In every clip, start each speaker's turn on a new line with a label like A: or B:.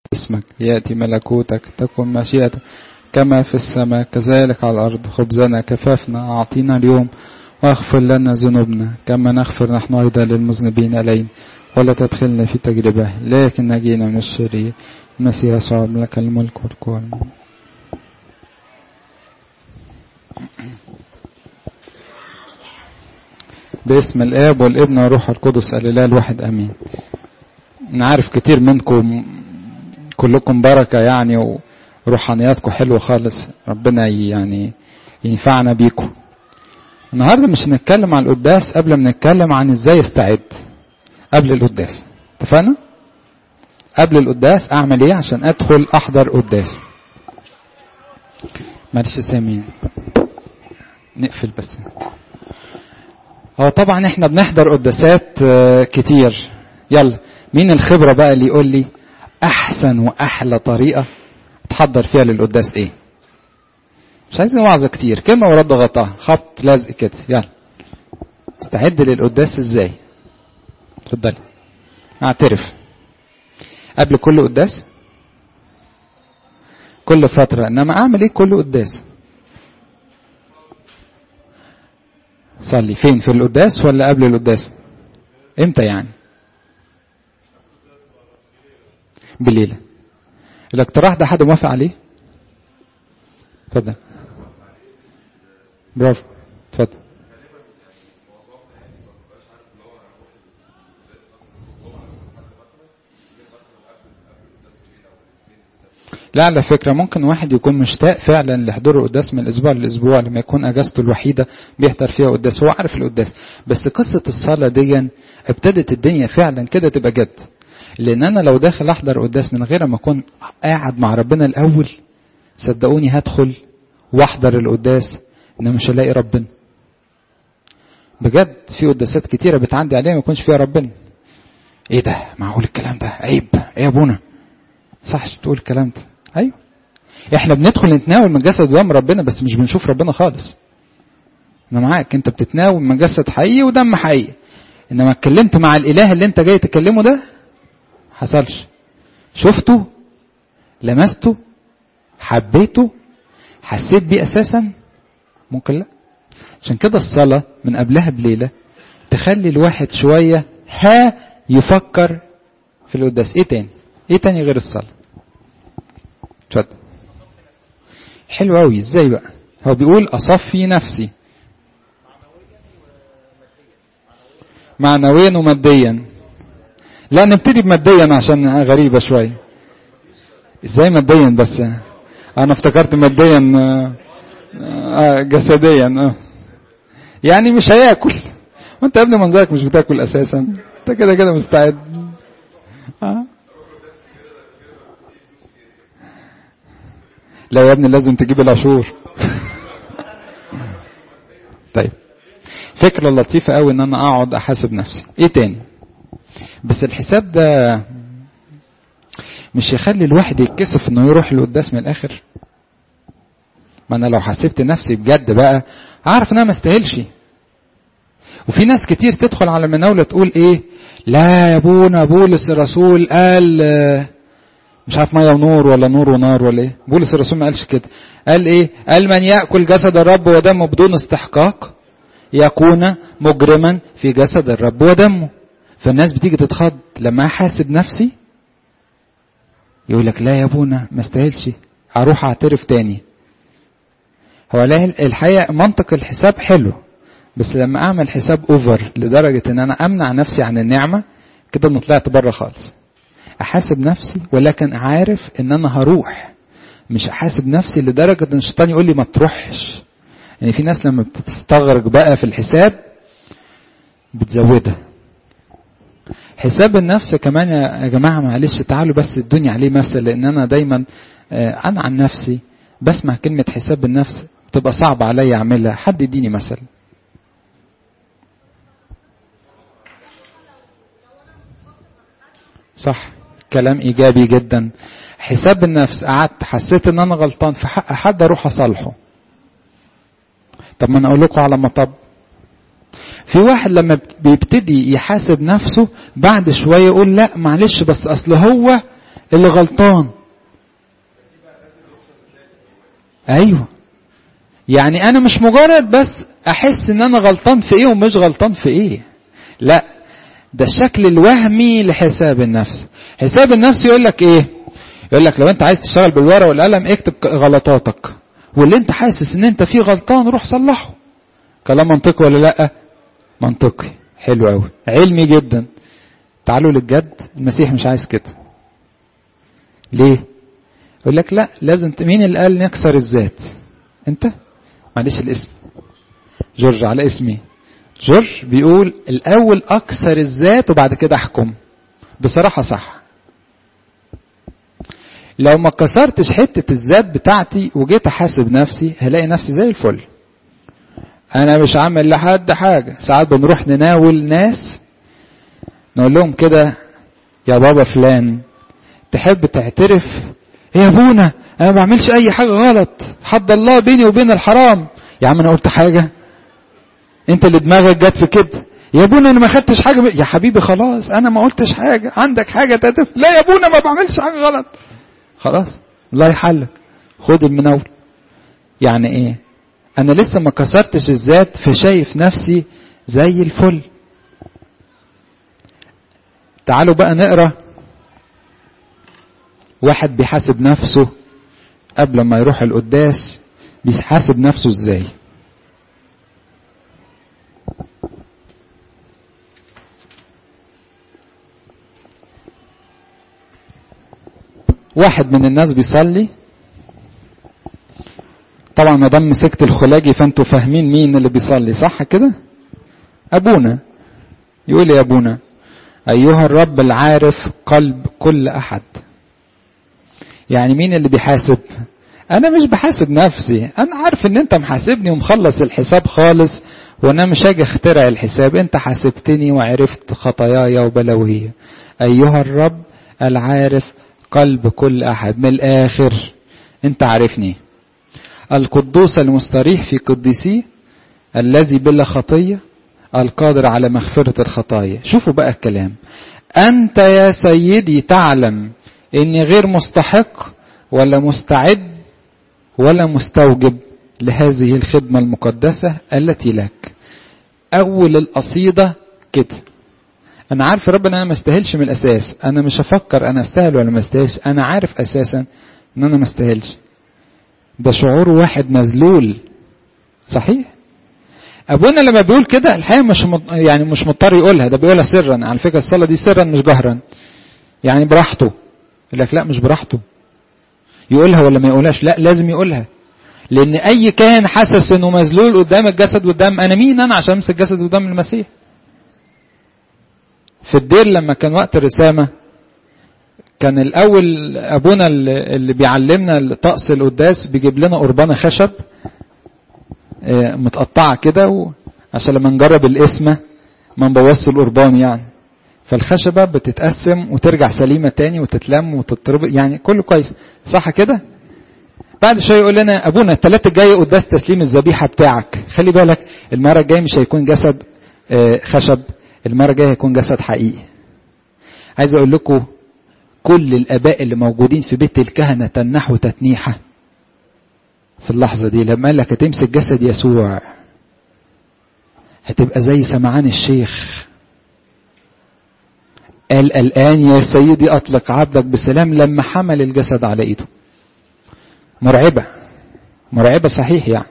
A: اسمك يأتي ملكوتك تكن مشيئتك كما في السماء كذلك على الأرض خبزنا كفافنا أعطينا اليوم واغفر لنا ذنوبنا كما نغفر نحن أيضا للمذنبين إلينا ولا تدخلنا في تجربة لكن نجينا من الشرير المسيح يسوع لك الملك والقوة باسم الآب والابن والروح القدس الإله الواحد أمين نعرف كتير منكم كلكم بركة يعني وروحانياتكم حلوة خالص ربنا يعني ينفعنا بيكم النهاردة مش هنتكلم عن القداس قبل ما نتكلم عن ازاي استعد قبل القداس اتفقنا قبل القداس اعمل ايه عشان ادخل احضر قداس معلش سامين نقفل بس هو طبعا احنا بنحضر قداسات كتير يلا مين الخبرة بقى اللي يقول لي احسن واحلى طريقة تحضر فيها للقداس ايه مش عايزين وعظة كتير كلمة ورد غطاها خبط لزق كده يلا استعد للقداس ازاي اتفضلي اعترف قبل كل قداس كل فترة انما اعمل ايه كل قداس صلي فين في القداس ولا قبل القداس امتى يعني بالليلة الاقتراح ده حد موافق عليه اتفضل برافو اتفضل لا على فكرة ممكن واحد يكون مشتاق فعلا لحضور القداس من الأسبوع للأسبوع لما يكون أجازته الوحيدة بيحضر فيها قداس هو عارف القداس بس قصة الصلاة دي ابتدت الدنيا فعلا كده تبقى جد لأن أنا لو داخل أحضر قداس من غير ما أكون قاعد مع ربنا الأول صدقوني هدخل واحضر القداس إن مش هلاقي ربنا بجد في قداسات كتيرة بتعدي عليها ما يكونش فيها ربنا ايه ده معقول الكلام ده عيب ايه يا ابونا صحش تقول الكلام ده ايوه احنا بندخل نتناول من جسد ودم ربنا بس مش بنشوف ربنا خالص انا معاك انت بتتناول من جسد حقيقي ودم حقيقي انما اتكلمت مع الاله اللي انت جاي تكلمه ده حصلش شفته لمسته حبيته حسيت بيه اساسا ممكن لا عشان كده الصلاة من قبلها بليلة تخلي الواحد شوية ها يفكر في القداس ايه تاني ايه تاني غير الصلاة اتفضل حلو قوي ازاي بقى هو بيقول اصفي نفسي معنويا وماديا لا نبتدي بماديا عشان غريبة شوية ازاي ماديا بس انا افتكرت ماديا آه جسديا آه. يعني مش هياكل وانت يا ابني منظرك مش بتاكل اساسا انت كده كده مستعد آه. لا يا ابني لازم تجيب العشور طيب فكرة لطيفة قوي ان انا اقعد احاسب نفسي ايه تاني بس الحساب ده مش يخلي الواحد يتكسف انه يروح لقداس من الاخر ما انا لو حسبت نفسي بجد بقى اعرف ان انا ما استاهلش وفي ناس كتير تدخل على المناوله تقول ايه لا يا ابونا بولس الرسول قال مش عارف ميه ونور ولا نور ونار ولا ايه بولس الرسول ما قالش كده قال ايه قال من ياكل جسد الرب ودمه بدون استحقاق يكون مجرما في جسد الرب ودمه فالناس بتيجي تتخض لما احاسب نفسي يقول لك لا يا ابونا ما استاهلش اروح اعترف تاني هو الحقيقه منطق الحساب حلو بس لما اعمل حساب اوفر لدرجه ان انا امنع نفسي عن النعمه كده انا طلعت بره خالص احاسب نفسي ولكن عارف ان انا هروح مش احاسب نفسي لدرجه ان الشيطان يقول لي ما تروحش يعني في ناس لما بتستغرق بقى في الحساب بتزودها حساب النفس كمان يا جماعه معلش تعالوا بس ادوني عليه مثل لان انا دايما انا عن نفسي بسمع كلمه حساب النفس بتبقى صعب عليا اعملها حد يديني مثل صح كلام ايجابي جدا حساب النفس قعدت حسيت ان انا غلطان في حق حد اروح اصالحه طب ما انا اقول لكم على مطب في واحد لما بيبتدي يحاسب نفسه بعد شويه يقول لا معلش بس اصل هو اللي غلطان ايوه يعني انا مش مجرد بس احس ان انا غلطان في ايه ومش غلطان في ايه لا ده الشكل الوهمي لحساب النفس حساب النفس يقول لك ايه يقول لك لو انت عايز تشتغل بالورقه والقلم اكتب غلطاتك واللي انت حاسس ان انت فيه غلطان روح صلحه كلام منطقي ولا لا منطقي حلو قوي علمي جدا تعالوا للجد المسيح مش عايز كده ليه يقول لك لا لازم مين اللي قال نكسر الذات انت معلش الاسم جورج على اسمي جورج بيقول الاول اكسر الذات وبعد كده احكم بصراحه صح لو ما كسرتش حته الذات بتاعتي وجيت احاسب نفسي هلاقي نفسي زي الفل انا مش عامل لحد حاجه ساعات بنروح نناول ناس نقول لهم كده يا بابا فلان تحب تعترف يا ابونا انا ما بعملش اي حاجه غلط حد الله بيني وبين الحرام يا عم انا قلت حاجه انت اللي دماغك جت في كده يا ابونا انا ما خدتش حاجه ب... يا حبيبي خلاص انا ما قلتش حاجه عندك حاجه تتف لا يا ابونا ما بعملش حاجه غلط خلاص الله يحلك خد المناول يعني ايه انا لسه ما كسرتش الذات فشايف نفسي زي الفل تعالوا بقى نقرا واحد بيحاسب نفسه قبل ما يروح القداس بيحاسب نفسه ازاي واحد من الناس بيصلي طبعا ما دام مسكت الخلاجي فانتوا فاهمين مين اللي بيصلي صح كده ابونا يقول يا ابونا ايها الرب العارف قلب كل احد يعني مين اللي بيحاسب انا مش بحاسب نفسي انا عارف ان انت محاسبني ومخلص الحساب خالص وانا مش هاجي اخترع الحساب انت حاسبتني وعرفت خطاياي وبلاوي ايها الرب العارف قلب كل احد من الاخر انت عارفني القدوس المستريح في قدسيه الذي بلا خطيه القادر على مغفره الخطايا شوفوا بقى الكلام انت يا سيدي تعلم اني غير مستحق ولا مستعد ولا مستوجب لهذه الخدمه المقدسه التي لك اول القصيده كده انا عارف ربنا انا ما استاهلش من الاساس انا مش هفكر انا استاهل ولا ما استاهلش انا عارف اساسا ان انا ما استاهلش ده شعور واحد مذلول صحيح ابونا لما بيقول كده الحقيقه مش مط... يعني مش مضطر يقولها ده بيقولها سرا على فكره الصلاه دي سرا مش جهرا يعني براحته يقول لك لا مش براحته يقولها ولا ما يقولهاش لا لازم يقولها لان اي كاهن حاسس انه مذلول قدام الجسد قدام انا مين انا عشان امسك جسد قدام المسيح في الدير لما كان وقت الرسامه كان الاول ابونا اللي بيعلمنا طقس القداس بيجيب لنا قربانه خشب متقطعه كده عشان لما نجرب القسمه ما نبوظش القربان يعني فالخشبه بتتقسم وترجع سليمه تاني وتتلم وتتربط يعني كله كويس صح كده بعد شويه يقول لنا ابونا الثلاثه الجاي قداس تسليم الذبيحه بتاعك خلي بالك المره الجايه مش هيكون جسد خشب المره الجايه هيكون جسد حقيقي عايز اقول لكم كل الاباء اللي موجودين في بيت الكهنه تنحوا تتنيحه في اللحظه دي لما قال لك هتمسك جسد يسوع هتبقى زي سمعان الشيخ قال الآن يا سيدي أطلق عبدك بسلام لما حمل الجسد على إيده مرعبة مرعبة صحيح يعني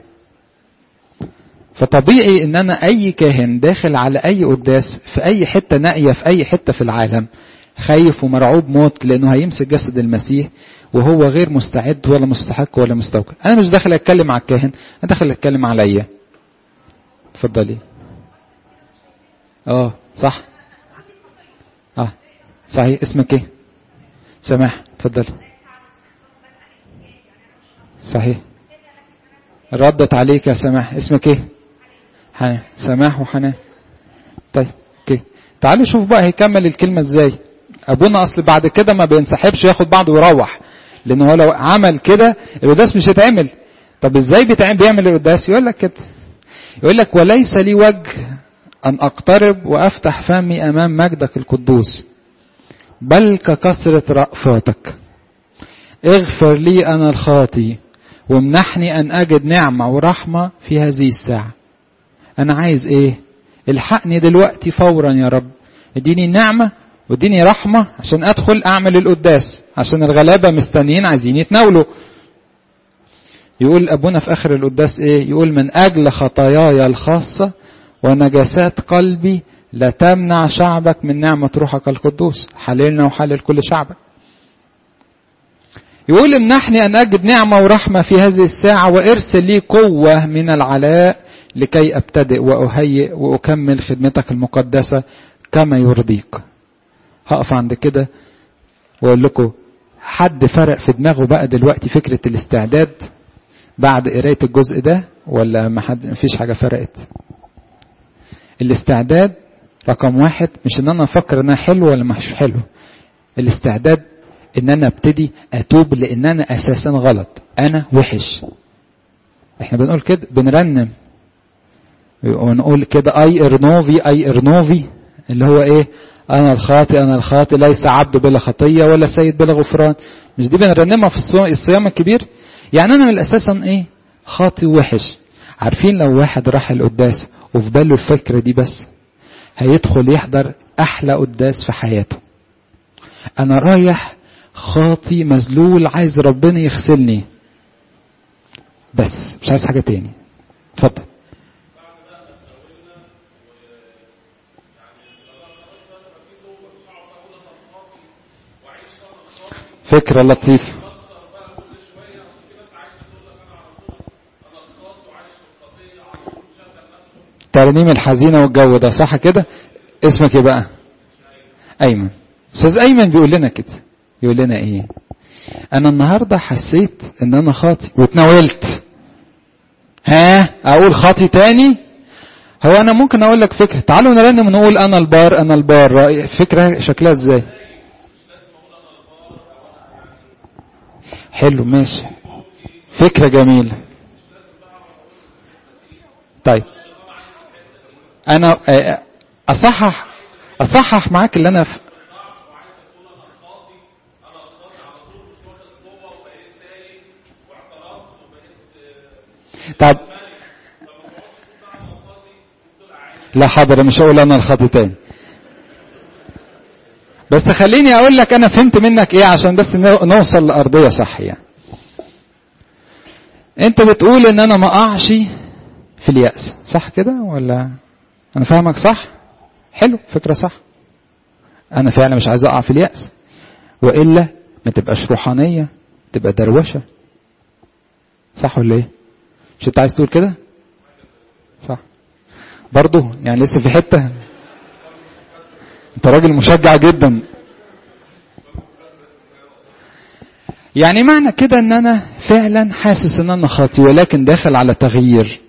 A: فطبيعي ان انا اي كاهن داخل على اي قداس في اي حتة نائية في اي حتة في العالم خايف ومرعوب موت لانه هيمسك جسد المسيح وهو غير مستعد ولا مستحق ولا مستوجب انا مش داخل اتكلم على الكاهن انا داخل اتكلم عليا اتفضلي اه صح اه صحيح اسمك ايه سماح اتفضلي صحيح ردت عليك يا سماح اسمك ايه حنان سماح وحنان طيب اوكي تعالوا شوف بقى هيكمل الكلمه ازاي ابونا اصل بعد كده ما بينسحبش ياخد بعضه ويروح لان هو لو عمل كده القداس مش هيتعمل طب ازاي بيتعمل بيعمل القداس يقول لك كده يقول لك وليس لي وجه ان اقترب وافتح فمي امام مجدك القدوس بل ككثرة رأفاتك اغفر لي أنا الخاطي وامنحني أن أجد نعمة ورحمة في هذه الساعة أنا عايز إيه الحقني دلوقتي فورا يا رب اديني نعمة واديني رحمة عشان أدخل أعمل القداس عشان الغلابة مستنيين عايزين يتناولوا يقول أبونا في آخر القداس إيه يقول من أجل خطاياي الخاصة ونجاسات قلبي لا تمنع شعبك من نعمة روحك القدوس حللنا وحلل كل شعبك يقول امنحني أن أجد نعمة ورحمة في هذه الساعة وارسل لي قوة من العلاء لكي أبتدئ وأهيئ وأكمل خدمتك المقدسة كما يرضيك هقف عند كده وأقول لكم حد فرق في دماغه بقى دلوقتي فكرة الاستعداد بعد قراية الجزء ده ولا ما حد مفيش حاجة فرقت الاستعداد رقم واحد مش ان انا افكر ان انا حلو ولا مش حلو الاستعداد ان انا ابتدي اتوب لان انا اساسا غلط انا وحش احنا بنقول كده بنرنم ونقول كده اي ارنوفي اي ارنوفي اللي هو ايه انا الخاطئ انا الخاطئ ليس عبد بلا خطيه ولا سيد بلا غفران مش دي بنرنمها في الصيام الكبير يعني انا من اساسا ايه خاطئ وحش عارفين لو واحد راح القداس وفي باله الفكره دي بس هيدخل يحضر احلى قداس في حياته انا رايح خاطي مذلول عايز ربنا يغسلني بس مش عايز حاجه تاني اتفضل فكرة لطيفة ترنيم الحزينة والجو ده صح كده اسمك ايه بقى ايمن استاذ ايمن بيقول لنا كده يقول لنا ايه انا النهاردة حسيت ان انا خاطي واتناولت ها اقول خاطي تاني هو انا ممكن اقول لك فكرة تعالوا نرنم ونقول انا البار انا البار فكرة شكلها ازاي حلو ماشي فكرة جميلة طيب انا اصحح اصحح معاك اللي انا في طب لا حاضر مش هقول انا الخطي تاني بس خليني اقول لك انا فهمت منك ايه عشان بس نوصل لارضيه صح يعني انت بتقول ان انا ما اقعش في اليأس صح كده ولا انا فاهمك صح حلو فكره صح انا فعلا مش عايز اقع في اليأس والا ما تبقاش روحانيه تبقى دروشه صح ولا ايه مش انت عايز تقول كده صح برضه يعني لسه في حته انت راجل مشجع جدا يعني معنى كده ان انا فعلا حاسس ان انا خاطي ولكن داخل على تغيير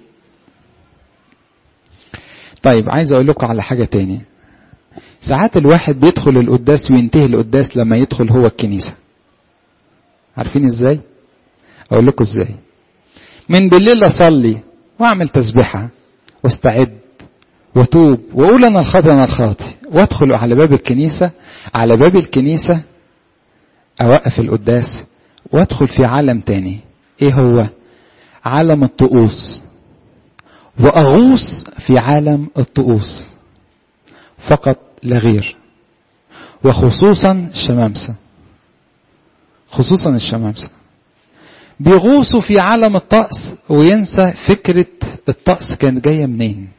A: طيب عايز اقول لكم على حاجه تاني ساعات الواحد بيدخل القداس وينتهي القداس لما يدخل هو الكنيسه عارفين ازاي اقول لكم ازاي من بالليل اصلي واعمل تسبيحه واستعد واتوب واقول انا الخاطئ انا الخاطئ وادخل على باب الكنيسه على باب الكنيسه اوقف القداس وادخل في عالم تاني ايه هو عالم الطقوس واغوص في عالم الطقوس فقط لا غير وخصوصا الشمامسه خصوصا الشمامسه بيغوصوا في عالم الطقس وينسى فكره الطقس كانت جايه منين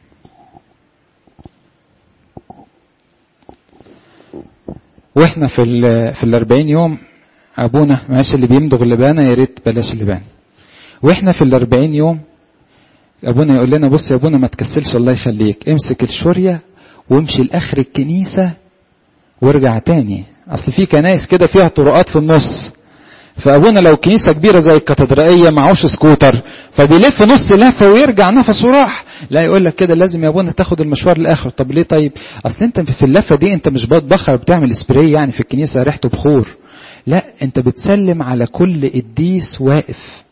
A: واحنا في ال في الأربعين يوم ابونا ماشي اللي بيمضغ اللبانه يا ريت بلاش اللبان واحنا في الأربعين يوم ابونا يقول لنا بص يا ابونا ما تكسلش الله يخليك امسك الشوريه وامشي لاخر الكنيسه وارجع تاني اصل في كنايس كده فيها طرقات في النص فابونا لو كنيسه كبيره زي الكاتدرائيه معهوش سكوتر فبيلف نص لفه ويرجع نفسه راح لا يقول لك كده لازم يا ابونا تاخد المشوار الاخر طب ليه طيب اصل انت في اللفه دي انت مش بتبخر بتعمل سبراي يعني في الكنيسه ريحته بخور لا انت بتسلم على كل قديس واقف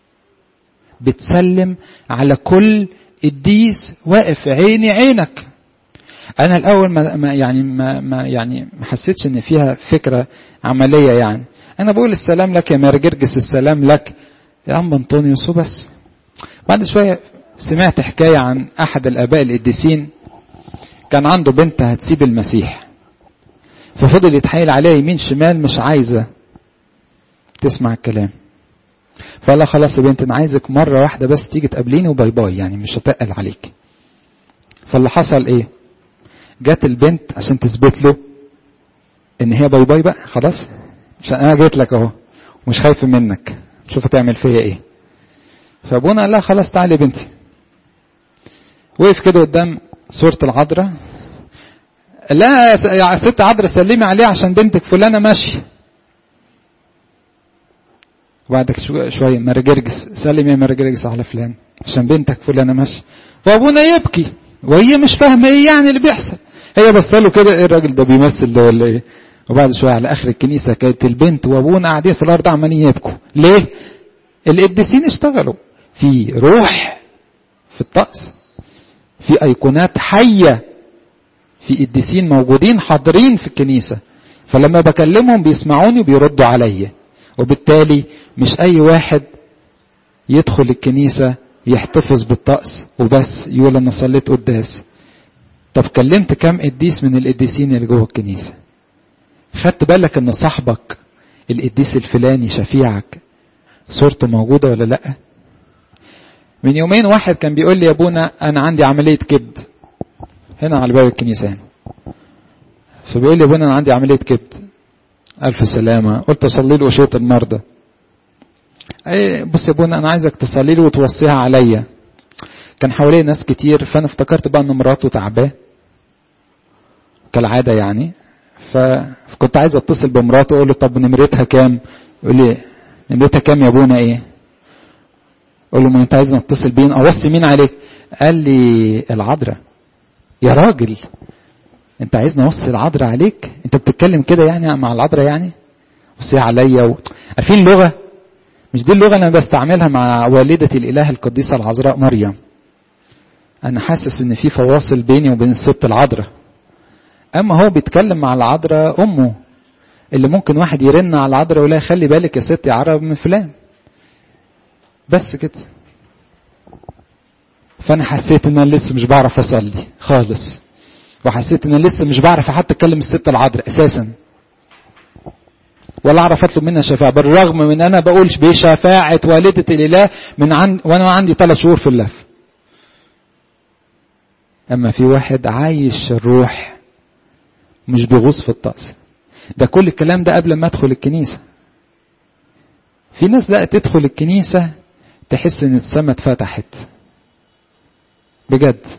A: بتسلم على كل قديس واقف عيني عينك انا الاول ما ما يعني ما, ما يعني ما حسيتش ان فيها فكره عمليه يعني انا بقول السلام لك يا مرجرجس السلام لك يا عم انطونيوس وبس بعد شويه سمعت حكايه عن احد الاباء القديسين كان عنده بنت هتسيب المسيح ففضل يتحايل عليها يمين شمال مش عايزه تسمع الكلام فقال لها خلاص يا بنت انا عايزك مره واحده بس تيجي تقابليني وباي باي يعني مش هتقل عليك فاللي حصل ايه جت البنت عشان تثبت له ان هي باي باي بقى خلاص عشان انا جيت لك اهو ومش خايف منك شوف هتعمل فيا ايه فابونا قال لها خلاص تعالي يا بنتي وقف كده قدام صورة العذراء لا يا ست عذراء سلمي عليه عشان بنتك فلانة ماشية وبعد شوية مرجرجس سلم يا مرجرجس على فلان عشان بنتك فلانة ماشية وابونا يبكي وهي مش فاهمة ايه يعني اللي بيحصل هي بص له كده ايه الراجل ده بيمثل ده ولا ايه وبعد شوية على اخر الكنيسة كانت البنت وابونا قاعدين في الارض عمالين يبكوا ليه القديسين اشتغلوا في روح في الطقس في ايقونات حية في قديسين موجودين حاضرين في الكنيسة فلما بكلمهم بيسمعوني وبيردوا عليا وبالتالي مش اي واحد يدخل الكنيسة يحتفظ بالطقس وبس يقول انا صليت قداس طب كلمت كم قديس من القديسين اللي جوه الكنيسة خدت بالك ان صاحبك القديس الفلاني شفيعك صورته موجودة ولا لا من يومين واحد كان بيقول لي يا ابونا انا عندي عملية كبد هنا على باب الكنيسة هنا فبيقول لي يا ابونا انا عندي عملية كبد الف سلامة قلت اصلي له وشيط المرضى اي بص يا ابونا انا عايزك تصلي له وتوصيها عليا كان حواليه ناس كتير فانا افتكرت بقى ان مراته تعباه كالعاده يعني فكنت عايز اتصل بمراته اقول له طب نمرتها كام يقول لي نمرتها كام يا ابونا ايه اقول له ما انت عايز اتصل بين اوصي مين عليك قال لي العذراء يا راجل انت عايزني اوصي العذراء عليك انت بتتكلم كده يعني مع العذراء يعني وصيها عليا و... عارفين اللغه مش دي اللغه اللي انا بستعملها مع والده الاله القديسه العذراء مريم انا حاسس ان في فواصل بيني وبين الست العذراء اما هو بيتكلم مع العذراء امه اللي ممكن واحد يرن على العذراء ولا خلي بالك يا ست يا عرب من فلان بس كده فانا حسيت ان انا لسه مش بعرف اصلي خالص وحسيت ان انا لسه مش بعرف حتى اتكلم الست العذراء اساسا ولا اعرف اطلب منها شفاعه بالرغم من انا بقولش بشفاعه والده الاله من عند وانا عندي ثلاث شهور في اللف اما في واحد عايش الروح مش بيغوص في الطقس ده كل الكلام ده قبل ما ادخل الكنيسه في ناس لا تدخل الكنيسه تحس ان السماء اتفتحت بجد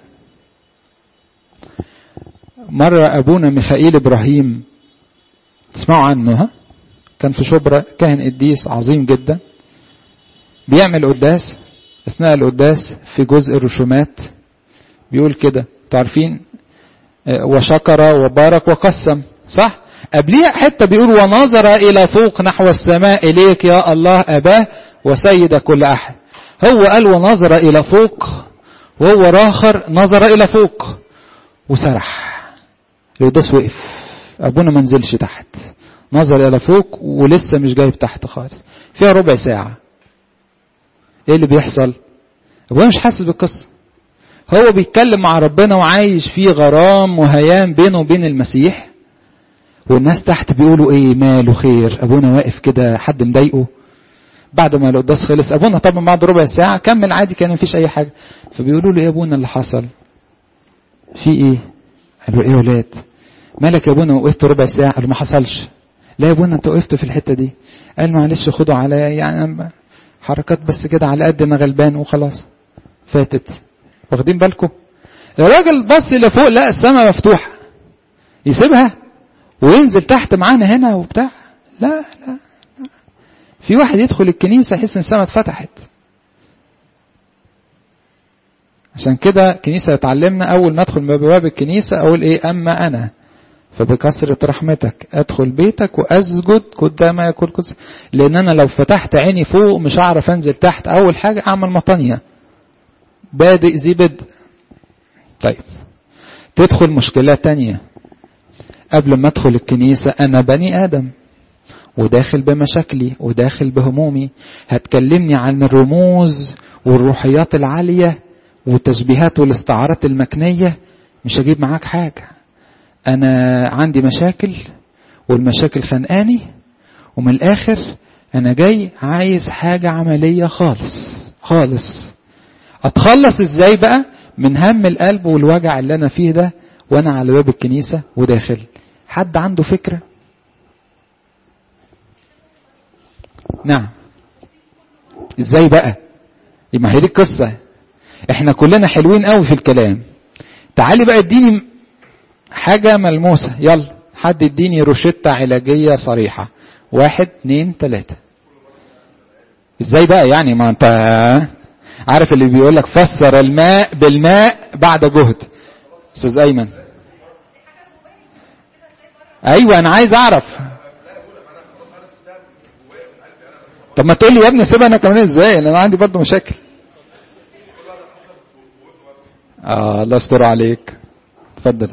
A: مرة أبونا ميخائيل إبراهيم تسمعوا عنه ها كان في شبرا كاهن قديس عظيم جدا بيعمل قداس أثناء القداس في جزء الرسومات بيقول كده تعرفين وشكر وبارك وقسم صح قبليها حتة بيقول ونظر إلى فوق نحو السماء إليك يا الله أباه وسيد كل أحد هو قال ونظر إلى فوق وهو راخر نظر إلى فوق وسرح القداس وقف أبونا ما نزلش تحت نظر إلى فوق ولسه مش جايب تحت خالص فيها ربع ساعة إيه اللي بيحصل أبونا مش حاسس بالقصة هو بيتكلم مع ربنا وعايش فيه غرام وهيام بينه وبين المسيح والناس تحت بيقولوا ايه ماله خير ابونا واقف كده حد مضايقه بعد ما القداس خلص ابونا طبعا بعد ربع ساعه كمل عادي كان مفيش اي حاجه فبيقولوا له ايه يا ابونا اللي حصل في ايه قالوا ايه يا ولاد مالك يا ابونا وقفت ربع ساعه قالوا ما حصلش لا يا ابونا انت وقفت في الحته دي قال معلش خدوا على يعني حركات بس كده على قد ما غلبان وخلاص فاتت واخدين بالكم الراجل بص لفوق لقى السماء مفتوحه يسيبها وينزل تحت معانا هنا وبتاع لا لا في واحد يدخل الكنيسة يحس ان السماء اتفتحت عشان كده الكنيسة تعلمنا أول ما أدخل من بواب الكنيسة أقول إيه أما أنا فبكثرة رحمتك أدخل بيتك وأسجد قدام يكون قدس لأن أنا لو فتحت عيني فوق مش هعرف أنزل تحت أول حاجة أعمل مطانية بادئ ذي بدء طيب تدخل مشكلة تانية قبل ما ادخل الكنيسة انا بني ادم وداخل بمشاكلي وداخل بهمومي هتكلمني عن الرموز والروحيات العالية والتشبيهات والاستعارات المكنية مش هجيب معاك حاجة انا عندي مشاكل والمشاكل خانقاني ومن الاخر انا جاي عايز حاجة عملية خالص خالص اتخلص ازاي بقى من هم القلب والوجع اللي انا فيه ده وانا على باب الكنيسة وداخل حد عنده فكرة نعم ازاي بقى ما هي دي القصة احنا كلنا حلوين قوي في الكلام تعالي بقى اديني حاجة ملموسة يلا حد اديني روشتة علاجية صريحة واحد اتنين تلاتة ازاي بقى يعني ما انت عارف اللي بيقول لك فسر الماء بالماء بعد جهد استاذ ايمن ايوه انا عايز اعرف طب ما تقول لي يا ابني سيبها انا كمان ازاي انا عندي برضه مشاكل اه الله يستر عليك اتفضل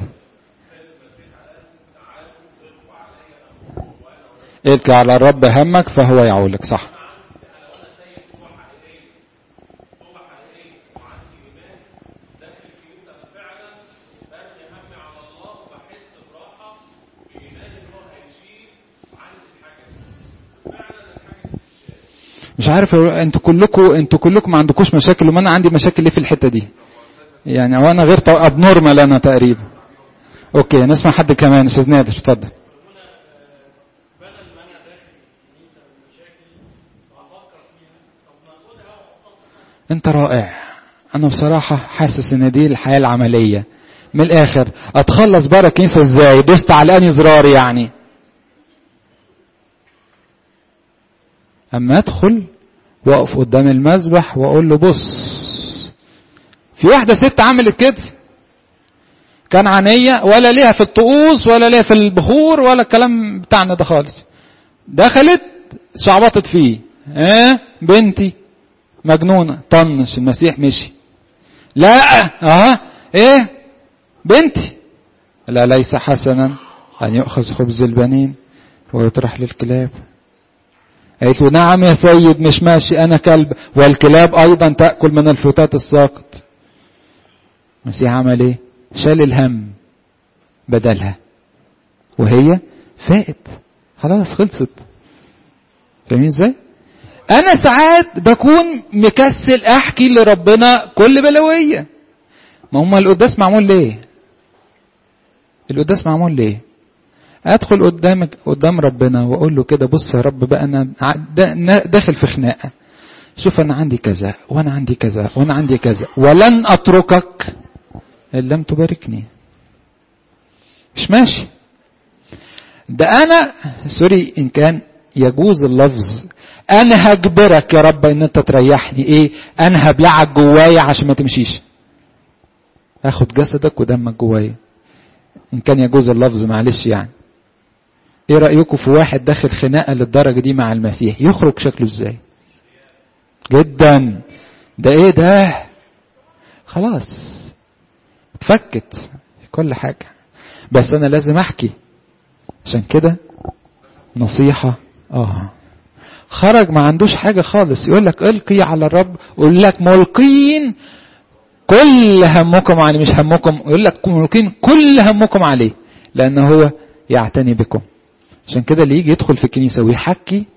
A: اتك على الرب همك فهو يعولك صح مش عارف انتوا كلكم انتوا كلكم ما عندكوش مشاكل وما انا عندي مشاكل ليه في الحته دي يعني وانا غير اب نورمال انا تقريبا اوكي نسمع حد كمان استاذ نادر اتفضل انت رائع انا بصراحه حاسس ان دي الحياه العمليه من الاخر اتخلص بره الكنيسه ازاي دوست على اني زرار يعني اما ادخل واقف قدام المذبح واقول له بص في واحده ست عملت كده كان عنية ولا ليها في الطقوس ولا ليها في البخور ولا الكلام بتاعنا ده خالص دخلت شعبطت فيه اه بنتي مجنونة طنش المسيح مشي لا اه ايه بنتي لا ليس حسنا ان يؤخذ خبز البنين ويطرح للكلاب قالت له نعم يا سيد مش ماشي انا كلب والكلاب ايضا تاكل من الفتات الساقط المسيح عمل ايه شال الهم بدلها وهي فائت خلاص خلصت فاهمين ازاي انا ساعات بكون مكسل احكي لربنا كل بلوية ما هم القداس معمول ليه القداس معمول ليه ادخل قدامك قدام ربنا واقول له كده بص يا رب بقى انا داخل في خناقه شوف انا عندي كذا وانا عندي كذا وانا عندي كذا ولن اتركك ان لم تباركني مش ماشي ده انا سوري ان كان يجوز اللفظ انا هجبرك يا رب ان انت تريحني ايه انا هبلعك جوايا عشان ما تمشيش اخد جسدك ودمك جوايا ان كان يجوز اللفظ معلش يعني ايه رايكم في واحد داخل خناقه للدرجه دي مع المسيح يخرج شكله ازاي جدا ده ايه ده خلاص اتفكت كل حاجه بس انا لازم احكي عشان كده نصيحه اه خرج ما عندوش حاجه خالص يقول لك القي على الرب يقول لك ملقين كل همكم عليه مش همكم يقول لك ملقين كل همكم عليه لان هو يعتني بكم عشان كده اللي يجي يدخل في الكنيسه ويحكي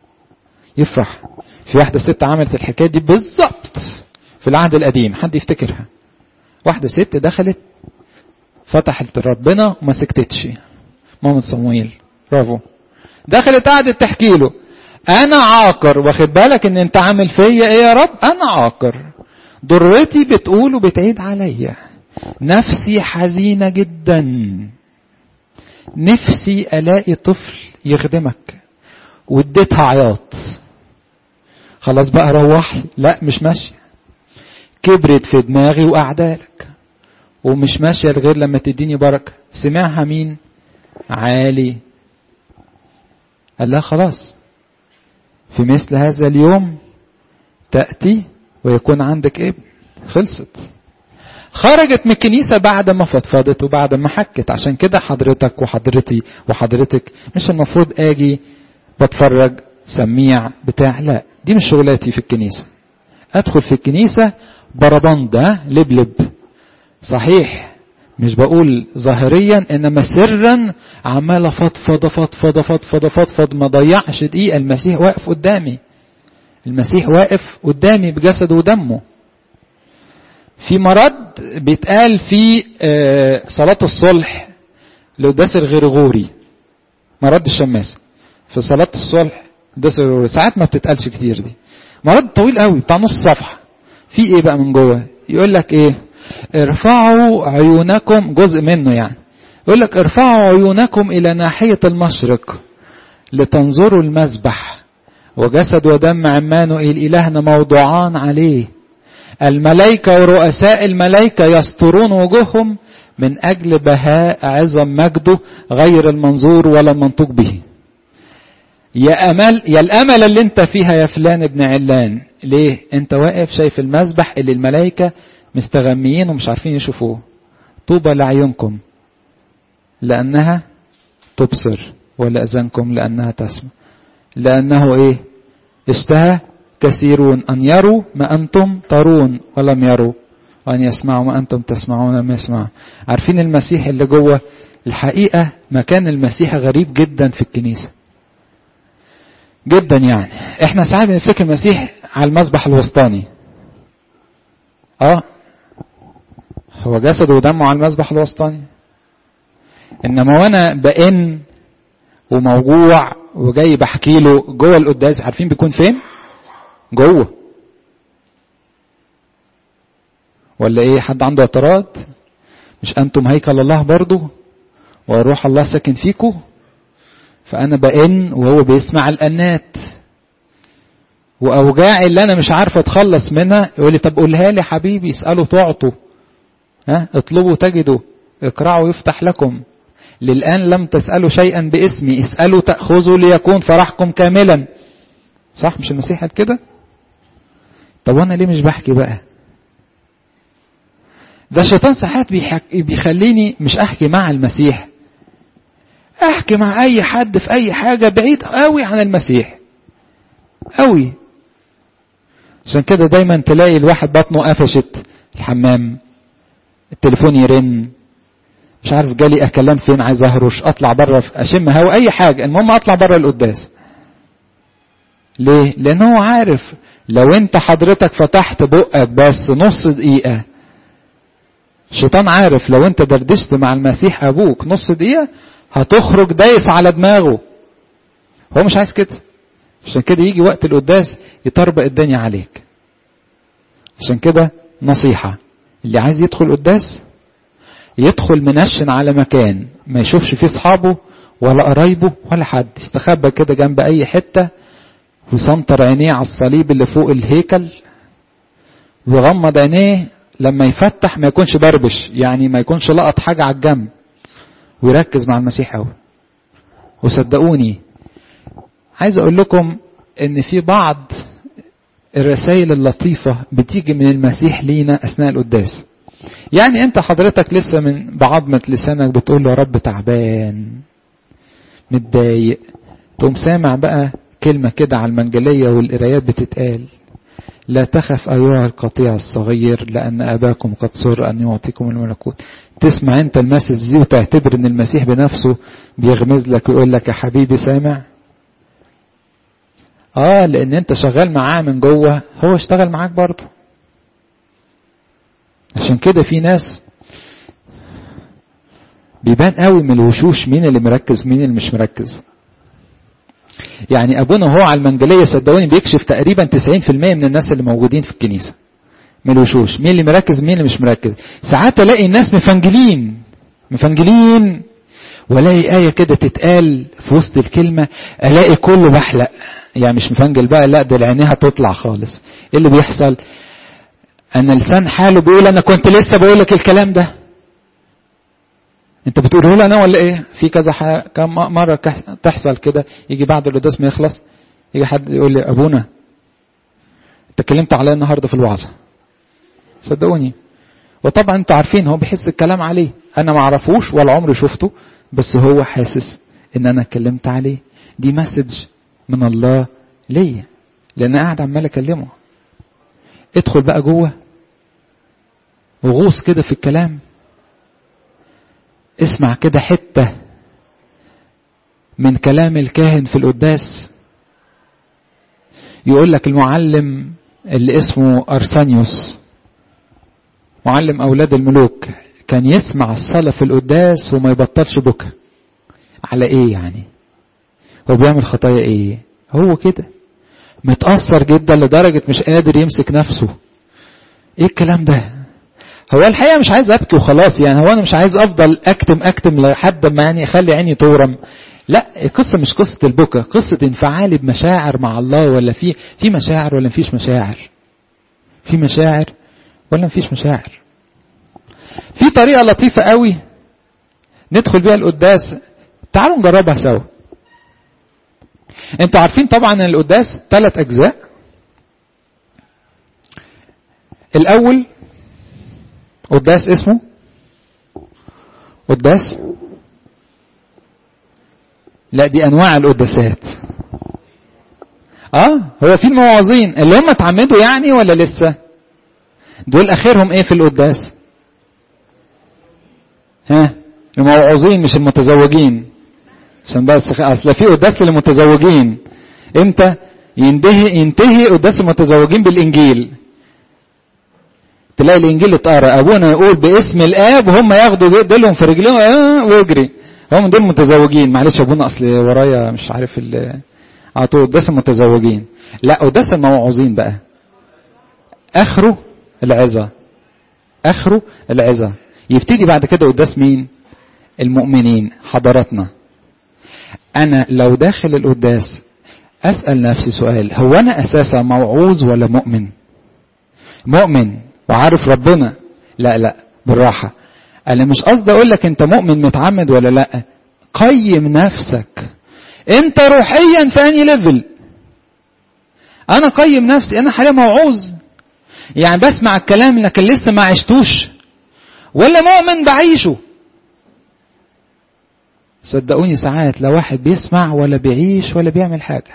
A: يفرح في واحده ست عملت الحكايه دي بالظبط في العهد القديم حد يفتكرها واحده ست دخلت فتحت ربنا وما سكتتش مامة صمويل برافو دخلت قعدت تحكي له انا عاقر واخد بالك ان انت عامل فيا ايه يا رب انا عاقر ضرتي بتقول وبتعيد عليا نفسي حزينة جدا نفسي الاقي طفل يخدمك واديتها عياط خلاص بقى روح لا مش ماشية كبرت في دماغي وقعدالك ومش ماشية غير لما تديني بركة سمعها مين عالي قال لها خلاص في مثل هذا اليوم تأتي ويكون عندك ابن خلصت خرجت من الكنيسة بعد ما فضفضت وبعد ما حكت عشان كده حضرتك وحضرتي وحضرتك مش المفروض اجي بتفرج سميع بتاع لا دي مش شغلاتي في الكنيسة ادخل في الكنيسة بربند لبلب صحيح مش بقول ظاهريا انما سرا عمال افضفض افضفض افضفض افضفض ما ضيعش دقيقه المسيح واقف قدامي المسيح واقف قدامي بجسده ودمه في مرض بيتقال في صلاة الصلح لقداس الغرغوري مرض الشماس في صلاة الصلح قداس الغرغوري ساعات ما بتتقالش كتير دي مرض طويل قوي بتاع نص صفحة في ايه بقى من جوه يقول لك ايه ارفعوا عيونكم جزء منه يعني يقول لك ارفعوا عيونكم الى ناحية المشرق لتنظروا المذبح وجسد ودم عمانوئيل إلهنا موضوعان عليه الملائكة ورؤساء الملائكة يسترون وجوههم من أجل بهاء عظم مجده غير المنظور ولا المنطوق به يا أمل يا الأمل اللي أنت فيها يا فلان ابن علان ليه أنت واقف شايف المذبح اللي الملائكة مستغميين ومش عارفين يشوفوه طوبى لعيونكم لأنها تبصر ولأذانكم لأنها تسمع لأنه إيه اشتهى كثيرون أن يروا ما أنتم ترون ولم يروا وأن يسمعوا ما أنتم تسمعون ولم يسمعوا عارفين المسيح اللي جوه الحقيقة مكان المسيح غريب جدا في الكنيسة جدا يعني احنا ساعات بنفتكر المسيح على المسبح الوسطاني اه هو جسده ودمه على المسبح الوسطاني انما وانا بئن وموجوع وجاي بحكي له جوه القداس عارفين بيكون فين جوه ولا ايه حد عنده اعتراض مش انتم هيكل الله برضو وروح الله ساكن فيكم فانا بئن وهو بيسمع الانات واوجاعي اللي انا مش عارف اتخلص منها يقول لي طب قولها لي حبيبي اسالوا تعطوا ها اطلبوا تجدوا اقرعوا يفتح لكم للآن لم تسألوا شيئا باسمي اسألوا تأخذوا ليكون فرحكم كاملا صح مش المسيح قال كده طب وانا ليه مش بحكي بقى ده الشيطان ساعات بيخليني مش احكي مع المسيح احكي مع اي حد في اي حاجة بعيد قوي عن المسيح قوي عشان كده دايما تلاقي الواحد بطنه قفشت الحمام التليفون يرن مش عارف جالي اكلان فين عايز اهرش اطلع بره اشم هوا اي حاجه المهم اطلع بره القداس ليه لان هو عارف لو انت حضرتك فتحت بقك بس نص دقيقه الشيطان عارف لو انت دردشت مع المسيح ابوك نص دقيقه هتخرج دايس على دماغه هو مش عايز كده عشان كده يجي وقت القداس يطربق الدنيا عليك عشان كده نصيحه اللي عايز يدخل قداس يدخل منشن على مكان ما يشوفش فيه اصحابه ولا قرايبه ولا حد يستخبى كده جنب اي حته ويسنطر عينيه على الصليب اللي فوق الهيكل ويغمض عينيه لما يفتح ما يكونش بربش يعني ما يكونش لقط حاجه على الجنب ويركز مع المسيح قوي وصدقوني عايز اقول لكم ان في بعض الرسائل اللطيفه بتيجي من المسيح لينا اثناء القداس يعني انت حضرتك لسه من بعظمة لسانك بتقول له يا رب تعبان متضايق تقوم سامع بقى كلمة كده على المنجلية والقرايات بتتقال لا تخف أيها القطيع الصغير لأن أباكم قد سر أن يعطيكم الملكوت تسمع أنت المسج دي وتعتبر أن المسيح بنفسه بيغمز لك ويقول لك يا حبيبي سامع آه لأن أنت شغال معاه من جوه هو اشتغل معاك برضه عشان كده في ناس بيبان قوي من الوشوش مين اللي مركز مين اللي مش مركز يعني ابونا هو على المنجليه صدقوني بيكشف تقريبا 90% من الناس اللي موجودين في الكنيسه من الوشوش مين اللي مركز مين اللي مش مركز ساعات الاقي الناس مفنجلين مفنجلين والاقي آية كده تتقال في وسط الكلمة الاقي كله بحلق يعني مش مفنجل بقى لا ده عينيها تطلع خالص ايه اللي بيحصل ان لسان حاله بيقول انا كنت لسه بقول لك الكلام ده انت بتقوله لي انا ولا ايه في كذا حاجة كم مره تحصل كده يجي بعد القداس ما يخلص يجي حد يقول لي ابونا انت اتكلمت عليا النهارده في الوعظه صدقوني وطبعا انتوا عارفين هو بيحس الكلام عليه انا ما اعرفوش ولا عمري شفته بس هو حاسس ان انا اتكلمت عليه دي مسج من الله ليا لان انا قاعد عمال اكلمه ادخل بقى جوه وغوص كده في الكلام اسمع كده حته من كلام الكاهن في القداس يقول لك المعلم اللي اسمه أرسانيوس معلم أولاد الملوك كان يسمع الصلاة في القداس وما يبطلش بكى على إيه يعني هو بيعمل خطايا إيه هو كده متأثر جدا لدرجة مش قادر يمسك نفسه إيه الكلام ده هو الحقيقة مش عايز أبكي وخلاص يعني هو أنا مش عايز أفضل أكتم أكتم لحد ما يعني أخلي عيني تورم لا القصة مش قصة البكا قصة انفعالي بمشاعر مع الله ولا في في مشاعر ولا مفيش مشاعر في مشاعر ولا مفيش مشاعر في طريقة لطيفة قوي ندخل بيها القداس تعالوا نجربها سوا انتوا عارفين طبعا ان القداس ثلاث اجزاء الاول قداس اسمه قداس لا دي انواع القداسات اه هو في المواعظين اللي هم اتعمدوا يعني ولا لسه دول اخرهم ايه في القداس ها الموعظين مش المتزوجين عشان بس اصل في قداس للمتزوجين امتى ينتهي ينتهي قداس المتزوجين بالانجيل تلاقي الانجيل اتقرا ابونا يقول باسم الاب وهم ياخدوا ديلهم في رجلهم آه ويجري هم دول متزوجين معلش ابونا اصل ورايا مش عارف ال اعطوا قداس المتزوجين لا قداس الموعوظين بقى اخره العظه اخره العظه يبتدي بعد كده قداس مين المؤمنين حضراتنا انا لو داخل القداس اسال نفسي سؤال هو انا اساسا موعوظ ولا مؤمن مؤمن وعارف ربنا لا لا بالراحه انا مش قصدي اقول لك انت مؤمن متعمد ولا لا قيم نفسك انت روحيا في اني ليفل انا قيم نفسي انا حاليا موعوظ يعني بسمع الكلام لكن لسه ما عشتوش ولا مؤمن بعيشه صدقوني ساعات لا واحد بيسمع ولا بيعيش ولا بيعمل حاجة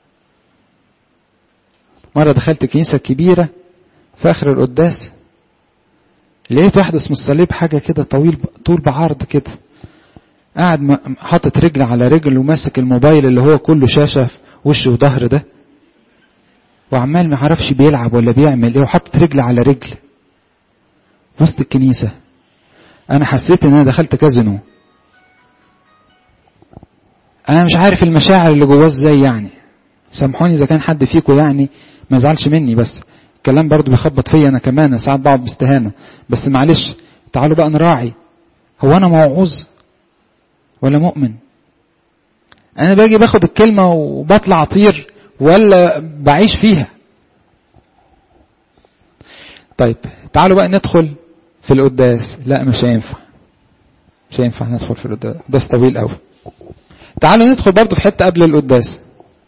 A: مرة دخلت كنيسة كبيرة في آخر القداس لقيت واحد اسمه الصليب حاجة كده طويل طول بعرض كده قاعد حاطط رجل على رجل وماسك الموبايل اللي هو كله شاشة في وش وظهر ده وعمال ما عرفش بيلعب ولا بيعمل ايه وحاطط رجل على رجل وسط الكنيسة انا حسيت ان انا دخلت كازينو انا مش عارف المشاعر اللي جواه ازاي يعني سامحوني اذا كان حد فيكم يعني ما زعلش مني بس الكلام برضو بيخبط فيا انا كمان ساعات بقعد باستهانه بس معلش تعالوا بقى نراعي هو انا موعوظ ولا مؤمن انا باجي باخد الكلمه وبطلع اطير ولا بعيش فيها طيب تعالوا بقى ندخل في القداس لا مش هينفع مش هينفع ندخل في القداس قداس طويل قوي تعالوا ندخل برضه في حته قبل القداس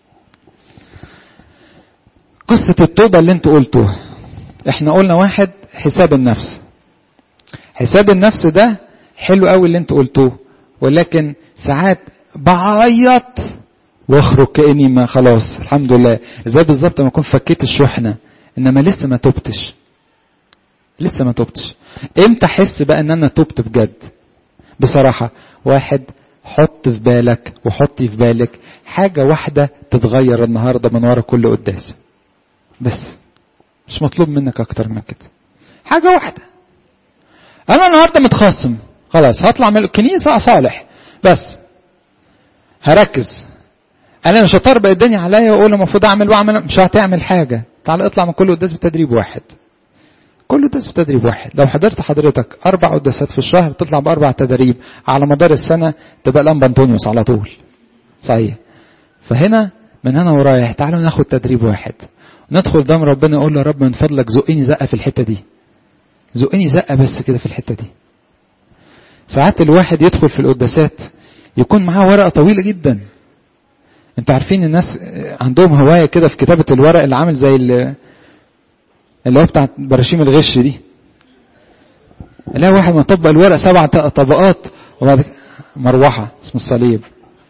A: قصة التوبة اللي انتوا قلتوها احنا قلنا واحد حساب النفس حساب النفس ده حلو قوي اللي انتوا قلتوه ولكن ساعات بعيط واخرج كاني ما خلاص الحمد لله زي بالظبط ما اكون فكيت الشحنه انما لسه ما تبتش لسه ما تبتش امتى احس بقى ان انا تبت بجد بصراحه واحد حط في بالك وحطي في بالك حاجه واحده تتغير النهارده من ورا كل قداس بس مش مطلوب منك اكتر من كده حاجه واحده انا النهارده متخاصم خلاص هطلع من الكنيسه اصالح بس هركز انا مش هطربق الدنيا عليا واقول المفروض اعمل واعمل مش هتعمل حاجه تعال اطلع من كل قداس بتدريب واحد كل قداس بتدريب واحد لو حضرت حضرتك اربع قداسات في الشهر تطلع باربع تدريب على مدار السنه تبقى الانبا انطونيوس على طول صحيح فهنا من هنا ورايح تعالوا ناخد تدريب واحد ندخل قدام ربنا نقول له يا رب من فضلك زقني زقه في الحته دي زقني زقه بس كده في الحته دي ساعات الواحد يدخل في القداسات يكون معاه ورقه طويله جدا انتوا عارفين الناس عندهم هوايه كده في كتابه الورق اللي عامل زي اللي هو بتاع براشيم الغش دي الاقي واحد مطبق الورق سبع طبقات وبعد مروحه اسم الصليب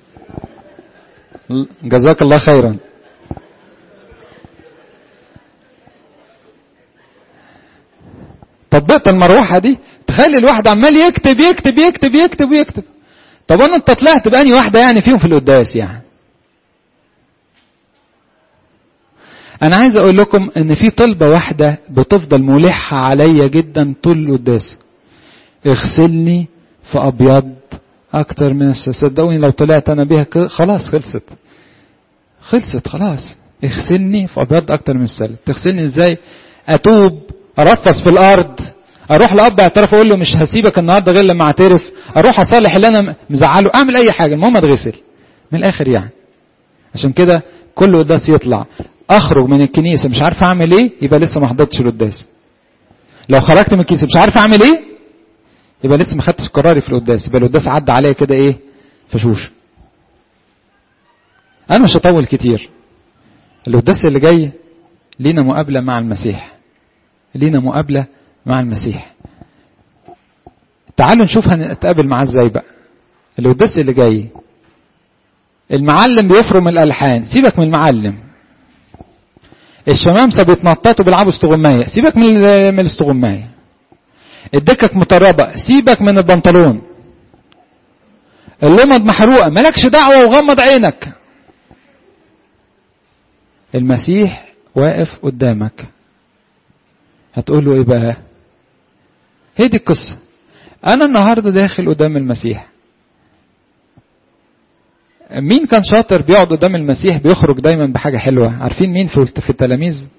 A: جزاك الله خيرا طبقت المروحه دي تخلي الواحد عمال يكتب يكتب يكتب يكتب يكتب طب انا انت طلعت باني واحده يعني فيهم في القداس يعني انا عايز اقول لكم ان في طلبه واحده بتفضل ملحه عليا جدا طول القداس اغسلني في ابيض اكتر من صدقوني لو طلعت انا بيها خلاص خلصت خلصت خلاص اغسلني في ابيض اكتر من السلة تغسلني ازاي اتوب ارفص في الارض اروح لاب اعترف اقول له مش هسيبك النهارده غير لما اعترف اروح اصالح اللي انا مزعله اعمل اي حاجه المهم اتغسل من الاخر يعني عشان كده كل قداس يطلع اخرج من الكنيسه مش عارف اعمل ايه يبقى لسه ما حضرتش القداس لو خرجت من الكنيسه مش عارف اعمل ايه يبقى لسه ما خدتش قراري في القداس يبقى القداس عدى عليا كده ايه فشوش انا مش هطول كتير القداس اللي جاي لينا مقابله مع المسيح لينا مقابله مع المسيح تعالوا نشوف هنتقابل معاه ازاي بقى القداس اللي جاي المعلم بيفرم الالحان سيبك من المعلم الشمامسه بيتنططوا بيلعبوا استغمايه سيبك من من الاستغمايه الدكك مطربه سيبك من البنطلون اللمض محروقه مالكش دعوه وغمض عينك المسيح واقف قدامك هتقول له ايه بقى هي دي القصه انا النهارده داخل قدام المسيح مين كان شاطر بيقعد قدام المسيح بيخرج دايما بحاجة حلوة عارفين مين في التلاميذ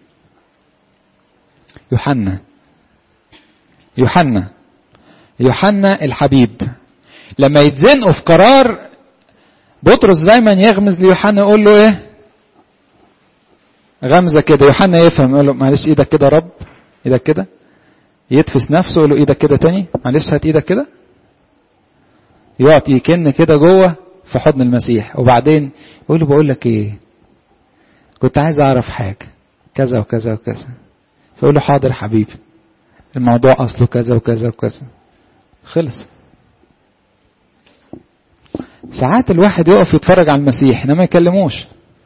A: يوحنا يوحنا يوحنا الحبيب لما يتزنقوا في قرار بطرس دايما يغمز ليوحنا يقول له ايه غمزة كده يوحنا يفهم يقول له معلش ايدك كده يا رب ايدك كده يتفس نفسه يقول له ايدك كده تاني معلش هات ايدك كده يقعد يكن كده جوه في حضن المسيح وبعدين يقول له بقول لك ايه كنت عايز اعرف حاجه كذا وكذا وكذا فيقول له حاضر حبيبي الموضوع اصله كذا وكذا وكذا خلص ساعات الواحد يقف يتفرج على المسيح انما ما يكلموش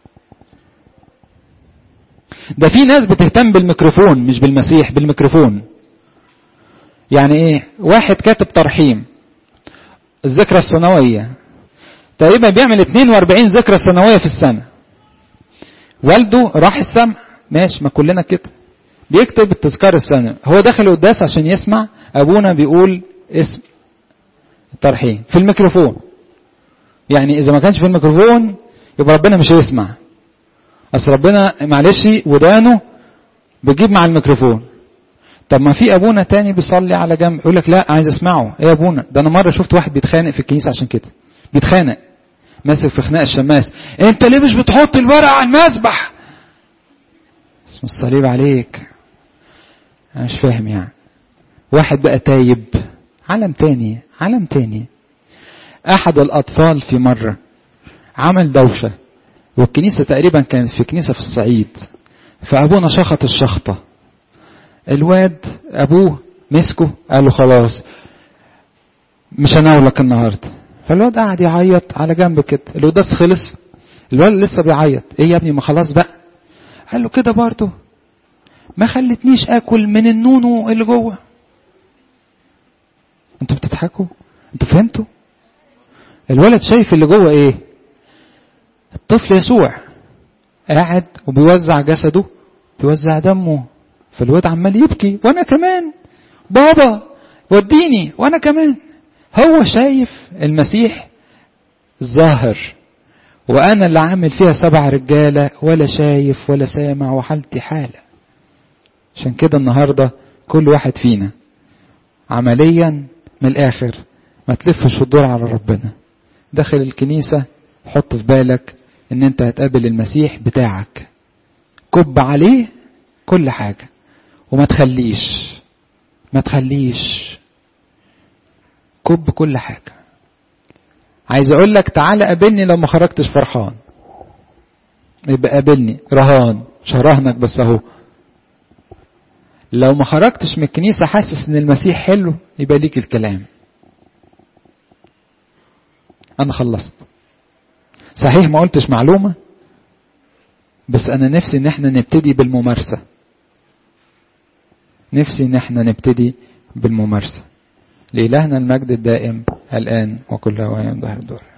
A: ده في ناس بتهتم بالميكروفون مش بالمسيح بالميكروفون يعني ايه واحد كاتب ترحيم الذكرى السنويه تقريبا بيعمل 42 ذكرى سنويه في السنه والده راح السمع ماشي ما كلنا كده بيكتب التذكار السنة هو داخل القداس عشان يسمع ابونا بيقول اسم الترحيم في الميكروفون يعني اذا ما كانش في الميكروفون يبقى ربنا مش هيسمع اصل ربنا معلش ودانه بيجيب مع الميكروفون طب ما في ابونا تاني بيصلي على جنب يقول لك لا عايز اسمعه ايه يا ابونا ده انا مره شفت واحد بيتخانق في الكنيسه عشان كده بيتخانق ماسك في خناق الشماس انت ليه مش بتحط الورق على المذبح اسم الصليب عليك انا مش فاهم يعني واحد بقى تايب عالم تاني عالم تاني احد الاطفال في مره عمل دوشه والكنيسه تقريبا كانت في كنيسه في الصعيد فابونا شخط الشخطه الواد ابوه مسكه قال له خلاص مش هناولك النهارده فالواد قعد يعيط على جنب كده القداس خلص الولد لسه بيعيط ايه يا ابني ما خلاص بقى قال له كده برضه ما خلتنيش اكل من النونو اللي جوه انتوا بتضحكوا انتوا فهمتوا الولد شايف اللي جوه ايه الطفل يسوع قاعد وبيوزع جسده بيوزع دمه فالواد عمال يبكي وانا كمان بابا وديني وانا كمان هو شايف المسيح ظاهر وانا اللي عامل فيها سبع رجاله ولا شايف ولا سامع وحالتي حاله عشان كده النهارده كل واحد فينا عمليا من الاخر ما تلفش في الدور على ربنا داخل الكنيسه حط في بالك ان انت هتقابل المسيح بتاعك كب عليه كل حاجه وما تخليش ما تخليش كب كل حاجة عايز اقول لك تعالى قابلني لو ما خرجتش فرحان يبقى قابلني رهان مش هراهنك بس اهو لو ما خرجتش من الكنيسة حاسس ان المسيح حلو يبقى ليك الكلام انا خلصت صحيح ما قلتش معلومة بس انا نفسي ان احنا نبتدي بالممارسة نفسي ان احنا نبتدي بالممارسة لإلهنا المجد الدائم الآن وكل أوان ظهر الدور